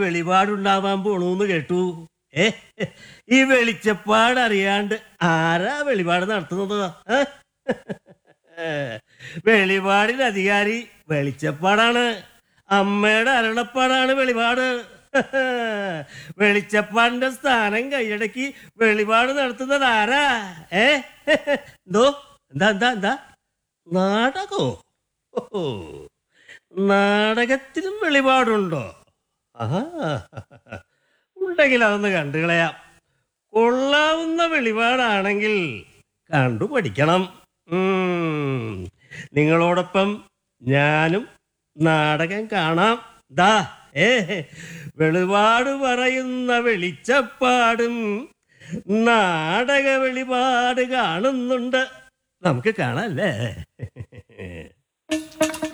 വെളിപാടുണ്ടാവാൻ പോണൂന്ന് കേട്ടു ഏ ഈ വെളിച്ചപ്പാട് അറിയാണ്ട് ആരാ വെളിപാട് നടത്തുന്നത് ഏ? വെളിപാടിന്റെ അധികാരി വെളിച്ചപ്പാടാണ് അമ്മയുടെ അരുളപ്പാടാണ് വെളിപാട് വെളിച്ചപ്പാടിന്റെ സ്ഥാനം കൈയടക്കി വെളിപാട് നടത്തുന്നത് ആരാ ഏ എന്തോ എന്താ എന്താ എന്താ നാടകോ ഓഹോ നാടകത്തിലും വെളിപാടുണ്ടോ ആഹാ ഉണ്ടെങ്കിൽ അതൊന്ന് കണ്ടുകളയാം കൊള്ളാവുന്ന വെളിപാടാണെങ്കിൽ കണ്ടു പഠിക്കണം ഉം. നിങ്ങളോടൊപ്പം ഞാനും നാടകം കാണാം ദാ ഏ വെളിപാട് പറയുന്ന വെളിച്ചപ്പാടും നാടക വെളിപാട് കാണുന്നുണ്ട് നമുക്ക് കാണാം അല്ലേ